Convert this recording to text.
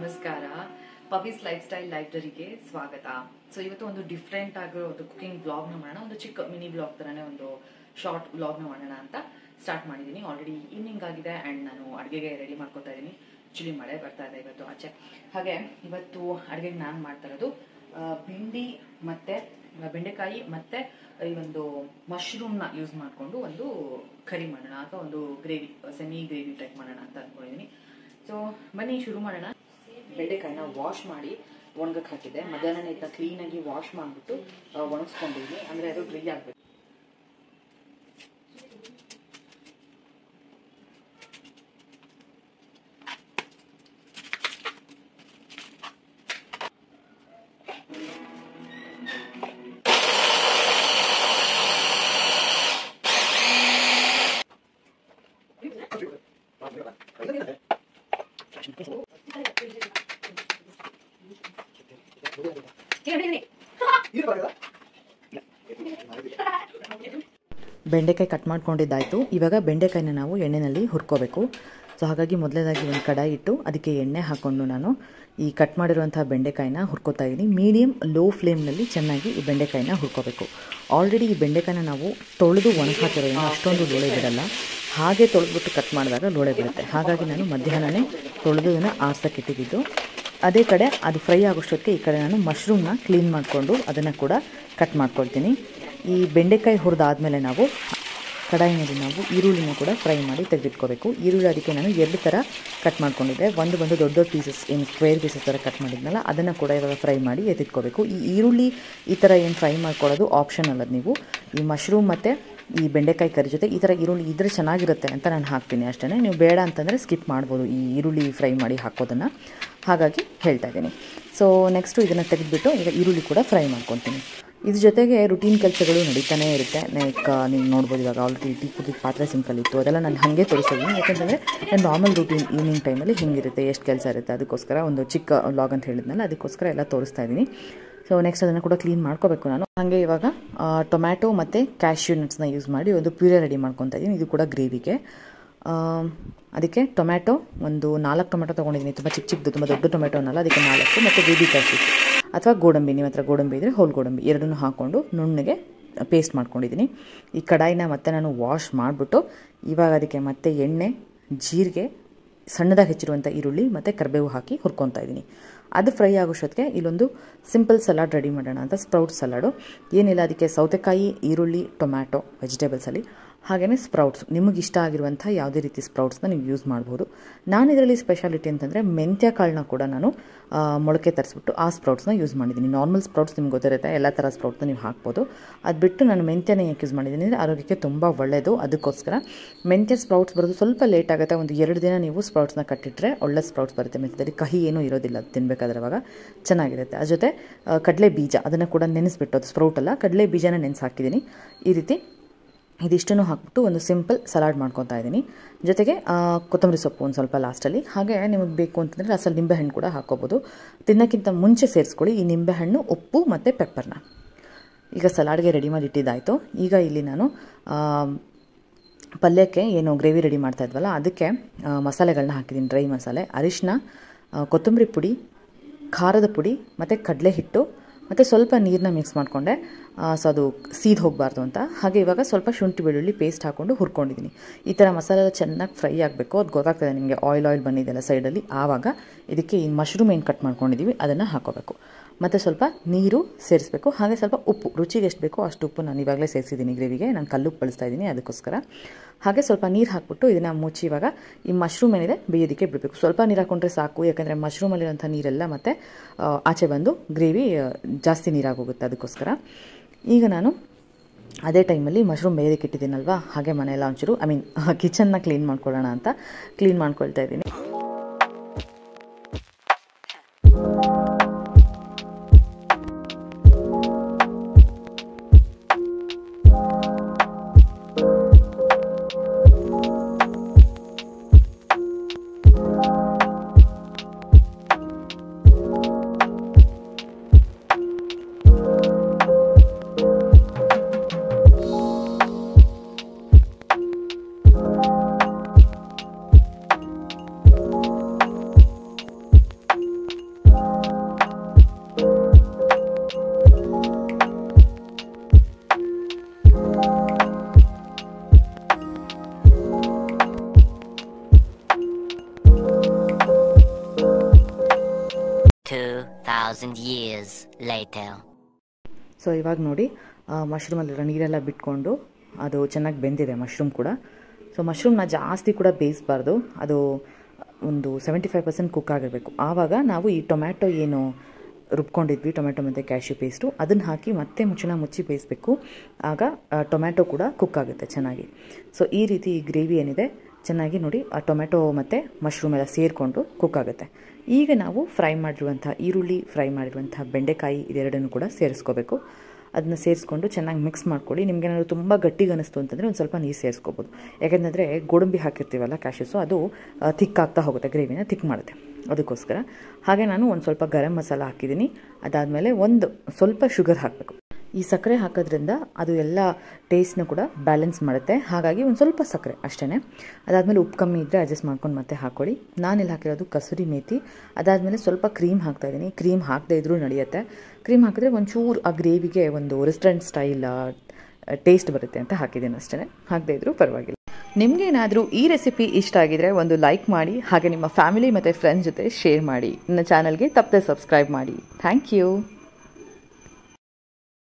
ನಮಸ್ಕಾರ ಪವೀಸ್ life style ಲೈಬ್ರರಿಗೆ ಸ್ವಾಗತ ಸೊ ಇವತ್ತು ಒಂದು ಡಿಫ್ರೆಂಟ್ ಆಗಿರೋ ಒಂದು ಕುಕಿಂಗ್ ಬ್ಲಾಗ್ನ ಮಾಡೋಣ ಒಂದು ಚಿಕ್ಕ ಮಿನಿ ಬ್ಲಾಗ್ ತರನೇ ಒಂದು ಶಾರ್ಟ್ ಬ್ಲಾಗ್ನ ಮಾಡೋಣ ಅಂತ ಸ್ಟಾರ್ಟ್ ಮಾಡಿದ್ದೀನಿ ಆಲ್ರೆಡಿ ಈವ್ನಿಂಗ್ ಆಗಿದೆ ಆ್ಯಂಡ್ ನಾನು ಅಡುಗೆಗೆ ರೆಡಿ ಮಾಡ್ಕೊತಾ ಇದ್ದೀನಿ ಆ್ಯಕ್ಚುಲಿ ಮಳೆ ಬರ್ತಾ ಇದೆ ಇವತ್ತು ಆಚೆ ಹಾಗೆ ಇವತ್ತು ಅಡುಗೆಗೆ ನಾನು ಮಾಡ್ತಾ ಇರೋದು ಆ, ಭಿಂಡಿ ಮತ್ತೆ ಆ, ಬೆಂಡೆಕಾಯಿ ಮತ್ತೆ ಈ ಒಂದು ಮಶ್ರೂಮ್ನ ಯೂಸ್ ಮಾಡಿಕೊಂಡು ಒಂದು ಕರಿ ಮಾಡೋಣ ಅಥವಾ ಒಂದು ಗ್ರೇವಿ ಸೆಮಿ ಗ್ರೇವಿ ಟೈಪ್ ಮಾಡೋಣ ಅಂತ ಅಂದ್ಕೊಂಡಿದ್ದೀನಿ ಸೊ ಬನ್ನಿ ಶುರು ಮಾಡೋಣ ಬೆಂಡೆಕಾಯಿನ ವಾಶ್ ಮಾಡಿ ಒಣಗಕ್ಕೆ ಹಾಕಿದ್ದೆ ಮಧ್ಯಾಹ್ನ ಇದನ್ನ ಕ್ಲೀನಾಗಿ ವಾಶ್ ಮಾಡಿಬಿಟ್ಟು ಒಣಗಿಸ್ಕೊಂಡಿದ್ದೀನಿ ಅಂದರೆ ಅದು ಡ್ರೈ ಆಗಬೇಕು ಬೆಂಡೆಕಾಯಿ ಕಟ್ ಮಾಡ್ಕೊಂಡಿದ್ದಾಯಿತು ಇವಾಗ ಬೆಂಡೆಕಾಯಿನ ನಾವು ಎಣ್ಣೆಯಲ್ಲಿ ಹುರ್ಕೋಬೇಕು ಸೊ ಹಾಗಾಗಿ ಮೊದಲನೇದಾಗಿ ಒಂದು ಕಡಾಯಿ ಇಟ್ಟು ಅದಕ್ಕೆ ಎಣ್ಣೆ ಹಾಕ್ಕೊಂಡು ನಾನು ಈ ಕಟ್ ಮಾಡಿರುವಂಥ ಬೆಂಡೆಕಾಯಿನ ಹುರ್ಕೋತಾ ಇದ್ದೀನಿ ಮೀಡಿಯಮ್ ಲೋ ಫ್ಲೇಮ್ನಲ್ಲಿ ಚೆನ್ನಾಗಿ ಈ ಬೆಂಡೆಕಾಯಿನ ಹುರ್ಕೋಬೇಕು ಆಲ್ರೆಡಿ ಈ ಬೆಂಡೆಕಾಯಿನ ನಾವು ತೊಳೆದು ಒಣಗಿ ಹಾಕಿರೋದ್ರಿಂದ ಅಷ್ಟೊಂದು ಲೋಳೆ ಬಿಡಲ್ಲ ಹಾಗೆ ತೊಳೆದ್ಬಿಟ್ಟು ಕಟ್ ಮಾಡಿದಾಗ ಲೋಳೆ ಬಿಡುತ್ತೆ ಹಾಗಾಗಿ ನಾನು ಮಧ್ಯಾಹ್ನನೇ ತೊಳೆದು ಅದನ್ನು ಆರ್ಸಕ್ಕೆ ಇಟ್ಟಿದ್ದು ಅದೇ ಕಡೆ ಅದು ಫ್ರೈ ಆಗೋಷ್ಟೊತ್ತಿಗೆ ಈ ಕಡೆ ನಾನು ಮಶ್ರೂಮ್ನ ಕ್ಲೀನ್ ಮಾಡಿಕೊಂಡು ಅದನ್ನು ಕೂಡ ಕಟ್ ಮಾಡ್ಕೊಳ್ತೀನಿ ಈ ಬೆಂಡೆಕಾಯಿ ಹುರಿದಾದ್ಮೇಲೆ ನಾವು ಕಡಾಯಿನಲ್ಲಿ ನಾವು ಈರುಳ್ಳಿನ ಕೂಡ ಫ್ರೈ ಮಾಡಿ ತೆಗೆದಿಟ್ಕೋಬೇಕು ಈರುಳ್ಳಿ ಅದಕ್ಕೆ ನಾನು ಎರಡು ಥರ ಕಟ್ ಮಾಡ್ಕೊಂಡಿದ್ದೆ ಒಂದು ಬಂದು ದೊಡ್ಡ ದೊಡ್ಡ ಪೀಸಸ್ ಏನು ಸ್ಕ್ವೇರ್ ಪೀಸಸ್ ಥರ ಕಟ್ ಮಾಡಿದ್ನಲ್ಲ ಅದನ್ನು ಕೂಡ ಇವಾಗ ಫ್ರೈ ಮಾಡಿ ಎತ್ತಿಟ್ಕೋಬೇಕು ಈ ಈರುಳ್ಳಿ ಈ ಥರ ಏನು ಫ್ರೈ ಮಾಡ್ಕೊಳ್ಳೋದು ಆಪ್ಷನ್ ಅಲ್ಲ ನೀವು ಈ ಮಶ್ರೂಮ್ ಮತ್ತು ಈ ಬೆಂಡೆಕಾಯಿ ಕರಿ ಜೊತೆ ಈ ಥರ ಈರುಳ್ಳಿ ಇದ್ರೆ ಚೆನ್ನಾಗಿರುತ್ತೆ ಅಂತ ನಾನು ಹಾಕ್ತೀನಿ ಅಷ್ಟೇ ನೀವು ಬೇಡ ಅಂತಂದರೆ ಸ್ಕಿಪ್ ಮಾಡ್ಬೋದು ಈ ಈರುಳ್ಳಿ ಫ್ರೈ ಮಾಡಿ ಹಾಕೋದನ್ನು ಹಾಗಾಗಿ ಹೇಳ್ತಾ ಇದ್ದೀನಿ ಸೊ ನೆಕ್ಸ್ಟು ಇದನ್ನು ತೆಗೆದುಬಿಟ್ಟು ಈಗ ಈರುಳ್ಳಿ ಕೂಡ ಫ್ರೈ ಮಾಡ್ಕೊತೀನಿ ಇದ್ರ ಜೊತೆಗೆ ರುಟೀನ್ ಕೆಲಸಗಳು ನಡೀತಾನೆ ಇರುತ್ತೆ ಲೈಕ್ ನೀವು ನೋಡ್ಬೋದು ಇವಾಗ ಆಲ್ರೆಡಿ ಟೀ ಕುದಿದ ಪಾತ್ರೆ ಸಿಂಕಲ್ ಇತ್ತು ಅದೆಲ್ಲ ನಾನು ಹಾಗೆ ತೋರಿಸಿದ್ದೀನಿ ಯಾಕಂತಂದರೆ ನನ್ನ ನಾರ್ಮಲ್ ರುಟೀನ್ ಈವ್ನಿಂಗ್ ಟೈಮಲ್ಲಿ ಹೆಂಗಿರುತ್ತೆ ಎಷ್ಟು ಕೆಲಸ ಇರುತ್ತೆ ಅದಕ್ಕೋಸ್ಕರ ಒಂದು ಚಿಕ್ಕ ಲಾಗ್ ಅಂತ ಹೇಳಿದ್ನಲ್ಲ ಅದಕ್ಕೋಸ್ಕರ ಎಲ್ಲ ತೋರಿಸ್ತಾ ಇದ್ದೀನಿ ಸೊ ನೆಕ್ಸ್ಟ್ ಅದನ್ನು ಕೂಡ ಕ್ಲೀನ್ ಮಾಡ್ಕೋಬೇಕು ನಾನು ಹಾಗೆ ಇವಾಗ ಟೊಮ್ಯಾಟೊ ಮತ್ತು ಕ್ಯಾಶ್ಯೂ ನಟ್ಸ್ನ ಯೂಸ್ ಮಾಡಿ ಒಂದು ಪ್ಯೂರೆ ರೆಡಿ ಮಾಡ್ಕೊತಾ ಇದ್ದೀನಿ ಇದು ಕೂಡ ಗ್ರೇವಿಗೆ ಅದಕ್ಕೆ ಟೊಮ್ಯಾಟೊ ಒಂದು ನಾಲ್ಕು ಟೊಮೆಟೊ ತೊಗೊಂಡಿದ್ದೀನಿ ತುಂಬ ಚಿಕ್ಕ ಚಿಕ್ಕದು ತುಂಬ ದೊಡ್ಡ ಟೊಮೆಟೊ ಅನ್ನಲ್ಲ ಅದಕ್ಕೆ ನಾಲ್ಕು ಮತ್ತು ಬೇಬಿ ಕ್ಯಾಶ್ಯೂ ಅಥವಾ ಗೋಡಂಬಿ ನಿಮ್ಮ ಹತ್ರ ಗೋಡಂಬಿ ಇದ್ದರೆ ಹೋಲ್ ಗೋಡಂಬಿ ಎರಡನ್ನೂ ಹಾಕ್ಕೊಂಡು ನುಣ್ಣಗೆ ಪೇಸ್ಟ್ ಮಾಡ್ಕೊಂಡಿದ್ದೀನಿ ಈ ಕಡಾಯಿನ ಮತ್ತೆ ನಾನು ವಾಶ್ ಮಾಡಿಬಿಟ್ಟು ಇವಾಗ ಅದಕ್ಕೆ ಮತ್ತೆ ಎಣ್ಣೆ ಜೀರಿಗೆ ಸಣ್ಣದಾಗಿ ಹೆಚ್ಚಿರುವಂಥ ಈರುಳ್ಳಿ ಮತ್ತು ಕರಿಬೇವು ಹಾಕಿ ಹುರ್ಕೊತಾ ಇದ್ದೀನಿ ಅದು ಫ್ರೈ ಆಗೋಷ್ಟೊತ್ತಿಗೆ ಇಲ್ಲೊಂದು ಸಿಂಪಲ್ ಸಲಾಡ್ ರೆಡಿ ಮಾಡೋಣ ಅಂತ ಸ್ಪ್ರೌಟ್ ಸಲಾಡು ಏನಿಲ್ಲ ಅದಕ್ಕೆ ಸೌತೆಕಾಯಿ ಈರುಳ್ಳಿ ಟೊಮ್ಯಾಟೊ ವೆಜಿಟೇಬಲ್ಸಲ್ಲಿ ಹಾಗೆಯೇ ಸ್ಪ್ರೌಟ್ಸ್ ನಿಮಗೆ ಇಷ್ಟ ಆಗಿರುವಂಥ ಯಾವುದೇ ರೀತಿ ಸ್ಪ್ರೌಟ್ಸ್ನ ನೀವು ಯೂಸ್ ಮಾಡ್ಬೋದು ನಾನು ಇದರಲ್ಲಿ ಸ್ಪೆಷಾಲಿಟಿ ಅಂತಂದರೆ ಮೆಂತ್ಯ ಕಾಳನ್ನ ಕೂಡ ನಾನು ಆ, ಮೊಳಕೆ ತರಿಸ್ಬಿಟ್ಟು ಆ ಸ್ಪ್ರೌಟ್ಸ್ನ ಯೂಸ್ ಮಾಡಿದ್ದೀನಿ ನಾರ್ಮಲ್ ಸ್ಪ್ರೌಟ್ಸ್ ನಿಮ್ಗೆ ಗೊತ್ತಿರುತ್ತೆ ಎಲ್ಲ ಥರ ಸ್ಪ್ರೌಟ್ಸ್ನ ನೀವು ಹಾಕ್ಬೋದು ಅದು ಬಿಟ್ಟು ನಾನು ಮೆಂತ್ಯನ ಯಾಕೆ ಯೂಸ್ ಮಾಡಿದ್ದೀನಿ ಅಂದರೆ ಆರೋಗ್ಯಕ್ಕೆ ತುಂಬ ಒಳ್ಳೆಯದು ಅದಕ್ಕೋಸ್ಕರ ಮೆಂತ್ಯ ಸ್ಪ್ರೌಟ್ಸ್ ಬರೋದು ಸ್ವಲ್ಪ ಲೇಟ್ ಆಗುತ್ತೆ ಒಂದು ಎರಡು ದಿನ ನೀವು ಸ್ಪ್ರೌಟ್ಸ್ನ ಕಟ್ಟಿಟ್ರೆ ಒಳ್ಳೆ ಸ್ಪ್ರೌಟ್ಸ್ ಬರುತ್ತೆ ಮೆಂತ್ಯದಲ್ಲಿ ಕಹಿ ಏನೂ ಇರೋದಿಲ್ಲ ಅದು ತಿನ್ನಬೇಕಾದ್ರೆ ಅವಾಗ ಚೆನ್ನಾಗಿರುತ್ತೆ ಅದ್ರ ಜೊತೆ ಆ, ಕಡಲೆ ಬೀಜ ಅದನ್ನು ಕೂಡ ನೆನೆಸ್ಬಿಟ್ಟು ಅದು ಸ್ಪ್ರೌಟ್ ಅಲ್ಲ ಕಡಲೆ ಬೀಜನ ನೆನೆಸಿ ಹಾಕಿದ್ದೀನಿ ಈ ರೀತಿ ಇದಿಷ್ಟನ್ನು ಹಾಕ್ಬಿಟ್ಟು ಒಂದು ಸಿಂಪಲ್ ಸಲಾಡ್ ಮಾಡ್ಕೊತಾ ಇದ್ದೀನಿ ಜೊತೆಗೆ ಆ, ಕೊತ್ತಂಬರಿ ಸೊಪ್ಪು ಒಂದು ಸ್ವಲ್ಪ ಲಾಸ್ಟಲ್ಲಿ ಹಾಗೆ ನಿಮಗೆ ಬೇಕು ಅಂತಂದರೆ ಲಾಸ್ಟಲ್ಲಿ ನಿಂಬೆಹಣ್ಣು ಕೂಡ ಹಾಕ್ಕೋಬೋದು ತಿನ್ನೋಕ್ಕಿಂತ ಮುಂಚೆ ಸೇರಿಸ್ಕೊಳ್ಳಿ ಈ ನಿಂಬೆಹಣ್ಣು ಉಪ್ಪು ಮತ್ತು ಪೆಪ್ಪರ್ನ ಈಗ ಸಲಾಡ್ಗೆ ರೆಡಿ ಮಾಡಿ ಇಟ್ಟಿದ್ದಾಯಿತು ಈಗ ಇಲ್ಲಿ ನಾನು ಆ, ಪಲ್ಯಕ್ಕೆ ಏನು ಗ್ರೇವಿ ರೆಡಿ ಮಾಡ್ತಾ ಇದ್ವಲ್ಲ ಅದಕ್ಕೆ ಆ, ಮಸಾಲೆಗಳನ್ನ ಹಾಕಿದ್ದೀನಿ ಡ್ರೈ ಮಸಾಲೆ ಅರಿಶಿನ ಆ, ಕೊತ್ತಂಬರಿ ಪುಡಿ ಖಾರದ ಪುಡಿ ಮತ್ತು ಕಡಲೆ ಹಿಟ್ಟು ಮತ್ತು ಸ್ವಲ್ಪ ನೀರನ್ನ ಮಿಕ್ಸ್ ಮಾಡಿಕೊಂಡೆ ಸೊ ಅದು ಸೀದ್ ಹೋಗಬಾರ್ದು ಅಂತ ಹಾಗೆ ಇವಾಗ ಸ್ವಲ್ಪ ಶುಂಠಿ ಬೆಳ್ಳುಳ್ಳಿ ಪೇಸ್ಟ್ ಹಾಕ್ಕೊಂಡು ಹುರ್ಕೊಂಡಿದ್ದೀನಿ ಈ ಥರ ಮಸಾಲೆ ಎಲ್ಲ ಚೆನ್ನಾಗಿ ಫ್ರೈ ಆಗಬೇಕು ಅದು ಗೊತ್ತಾಗ್ತದೆ ನಿಮಗೆ ಆಯಿಲ್ ಆಯಿಲ್ ಬಂದಿದೆಯಲ್ಲ ಸೈಡಲ್ಲಿ ಆವಾಗ ಇದಕ್ಕೆ ಈ ಮಶ್ರೂಮ್ ಏನು ಕಟ್ ಮಾಡ್ಕೊಂಡಿದ್ದೀವಿ ಅದನ್ನು ಹಾಕೋಬೇಕು ಮತ್ತು ಸ್ವಲ್ಪ ನೀರು ಸೇರಿಸಬೇಕು ಹಾಗೆ ಸ್ವಲ್ಪ ಉಪ್ಪು ರುಚಿಗೆ ಎಷ್ಟು ಬೇಕೋ ಅಷ್ಟು ಉಪ್ಪು ನಾನು ಇವಾಗಲೇ ಸೇರಿಸಿದ್ದೀನಿ ಗ್ರೇವಿಗೆ ನಾನು ಕಲ್ಲುಪ್ಪು ಬಳಸ್ತಾ ಇದ್ದೀನಿ ಅದಕ್ಕೋಸ್ಕರ ಹಾಗೆ ಸ್ವಲ್ಪ ನೀರು ಹಾಕ್ಬಿಟ್ಟು ಇದನ್ನು ಮುಚ್ಚಿ ಇವಾಗ ಈ ಮಶ್ರೂಮ್ ಏನಿದೆ ಬೇಯೋದಕ್ಕೆ ಬಿಡಬೇಕು ಸ್ವಲ್ಪ ನೀರು ಹಾಕೊಂಡ್ರೆ ಸಾಕು ಯಾಕಂದರೆ ಮಶ್ರೂಮಲ್ಲಿರೋಂಥ ನೀರೆಲ್ಲ ಮತ್ತು ಆ, ಆಚೆ ಬಂದು ಗ್ರೇವಿ ಆ, ಜಾಸ್ತಿ ನೀರಾಗೋಗುತ್ತೆ ಅದಕ್ಕೋಸ್ಕರ ಈಗ ನಾನು ಅದೇ ಟೈಮಲ್ಲಿ ಮಶ್ರೂಮ್ ಬೇಯೋದಕ್ಕೆ ಇಟ್ಟಿದ್ದೀನಲ್ವಾ ಹಾಗೆ ಮನೆಯೆಲ್ಲ ಒಂಚೂರು ಐ ಮೀನ್ ಕಿಚನ್ನ ಕ್ಲೀನ್ ಮಾಡ್ಕೊಳ್ಳೋಣ ಅಂತ ಕ್ಲೀನ್ ಮಾಡ್ಕೊಳ್ತಾ ಇದ್ದೀನಿ thousand years later. ಸೊ ಇವಾಗ ನೋಡಿ ಮಶ್ರೂಮಲ್ಲಿ ನೀರೆಲ್ಲ ಬಿಟ್ಕೊಂಡು ಅದು ಚೆನ್ನಾಗಿ ಬೆಂದಿದೆ ಮಶ್ರೂಮ್ ಕೂಡ ಸೊ ಮಶ್ರೂಮ್ನ ಜಾಸ್ತಿ ಕೂಡ ಬೇಯಿಸಬಾರ್ದು ಅದು ಒಂದು ಸೆವೆಂಟಿ ಫೈವ್ ಪರ್ಸೆಂಟ್ ಕುಕ್ ಆಗಿರಬೇಕು ಆವಾಗ ನಾವು ಈ ಟೊಮ್ಯಾಟೊ ಏನು ರುಬ್ಕೊಂಡಿದ್ವಿ ಟೊಮೆಟೊ ಮತ್ತು ಕ್ಯಾಶ್ಯೂ ಪೇಸ್ಟು ಅದನ್ನು ಹಾಕಿ ಮತ್ತೆ ಮುಚ್ಚಳ ಮುಚ್ಚಿ ಬೇಯಿಸಬೇಕು ಆಗ ಆ, ಟೊಮ್ಯಾಟೊ ಕೂಡ ಕುಕ್ ಆಗುತ್ತೆ ಚೆನ್ನಾಗಿ ಸೊ ಈ ರೀತಿ ಈ ಗ್ರೇವಿ ಏನಿದೆ ಚೆನ್ನಾಗಿ ನೋಡಿ ಆ ಟೊಮೆಟೊ ಮತ್ತು ಮಶ್ರೂಮ್ ಎಲ್ಲ ಸೇರಿಕೊಂಡು ಕುಕ್ ಆಗುತ್ತೆ ಈಗ ನಾವು ಫ್ರೈ ಮಾಡಿರುವಂಥ ಈರುಳ್ಳಿ ಫ್ರೈ ಮಾಡಿರುವಂಥ ಬೆಂಡೆಕಾಯಿ ಇದೆರಡನ್ನು ಕೂಡ ಸೇರಿಸ್ಕೋಬೇಕು ಅದನ್ನ ಸೇರಿಸ್ಕೊಂಡು ಚೆನ್ನಾಗಿ ಮಿಕ್ಸ್ ಮಾಡ್ಕೊಳ್ಳಿ ನಿಮ್ಗೇನಾದ್ರು ತುಂಬ ಗಟ್ಟಿಗೆ ಅನಿಸ್ತು ಅಂತಂದರೆ ಒಂದು ಸ್ವಲ್ಪ ನೀರು ಸೇರಿಸ್ಕೋಬೋದು ಯಾಕೆಂದರೆ ಗೋಡಂಬಿ ಹಾಕಿರ್ತೀವಲ್ಲ ಕ್ಯಾಶಸ್ಸು ಅದು ಥಿಕ್ ಆಗ್ತಾ ಹೋಗುತ್ತೆ ಗ್ರೇವಿನ ಥಿಕ್ ಮಾಡುತ್ತೆ ಅದಕ್ಕೋಸ್ಕರ ಹಾಗೆ ನಾನು ಒಂದು ಸ್ವಲ್ಪ ಗರಂ ಮಸಾಲ ಹಾಕಿದ್ದೀನಿ ಅದಾದಮೇಲೆ ಒಂದು ಸ್ವಲ್ಪ ಶುಗರ್ ಹಾಕಬೇಕು ಈ ಸಕ್ಕರೆ ಹಾಕೋದ್ರಿಂದ ಅದು ಎಲ್ಲ ಟೇಸ್ಟ್ನ ಕೂಡ ಬ್ಯಾಲೆನ್ಸ್ ಮಾಡುತ್ತೆ ಹಾಗಾಗಿ ಒಂದು ಸ್ವಲ್ಪ ಸಕ್ಕರೆ ಅಷ್ಟೇ ಅದಾದಮೇಲೆ ಉಪ್ಪು ಕಮ್ಮಿ ಇದ್ದರೆ ಅಡ್ಜಸ್ಟ್ ಮಾಡ್ಕೊಂಡು ಮತ್ತೆ ಹಾಕ್ಕೊಳ್ಳಿ ನಾನಿಲ್ಲಿ ಹಾಕಿರೋದು ಕಸೂರಿ ಮೇಥಿ ಅದಾದಮೇಲೆ ಸ್ವಲ್ಪ ಕ್ರೀಮ್ ಹಾಕ್ತಾ ಇದ್ದೀನಿ ಕ್ರೀಮ್ ಹಾಕದೇ ಇದ್ರೂ ನಡೆಯುತ್ತೆ ಕ್ರೀಮ್ ಹಾಕಿದ್ರೆ ಒಂಚೂರು ಆ ಗ್ರೇವಿಗೆ ಒಂದು ರೆಸ್ಟೋರೆಂಟ್ ಸ್ಟೈಲ್ ಟೇಸ್ಟ್ ಬರುತ್ತೆ ಅಂತ ಹಾಕಿದ್ದೀನಿ ಅಷ್ಟೇ ಹಾಕದೇ ಇದ್ರೂ ಪರವಾಗಿಲ್ಲ ನಿಮಗೇನಾದರೂ ಈ ರೆಸಿಪಿ ಇಷ್ಟ ಆಗಿದ್ರೆ ಒಂದು ಲೈಕ್ ಮಾಡಿ ಹಾಗೆ ನಿಮ್ಮ ಫ್ಯಾಮಿಲಿ ಮತ್ತು ಫ್ರೆಂಡ್ಸ್ ಜೊತೆ ಶೇರ್ ಮಾಡಿ ನನ್ನ ಚಾನಲ್ಗೆ ತಪ್ಪದೆ ಸಬ್ಸ್ಕ್ರೈಬ್ ಮಾಡಿ ಥ್ಯಾಂಕ್ ಯು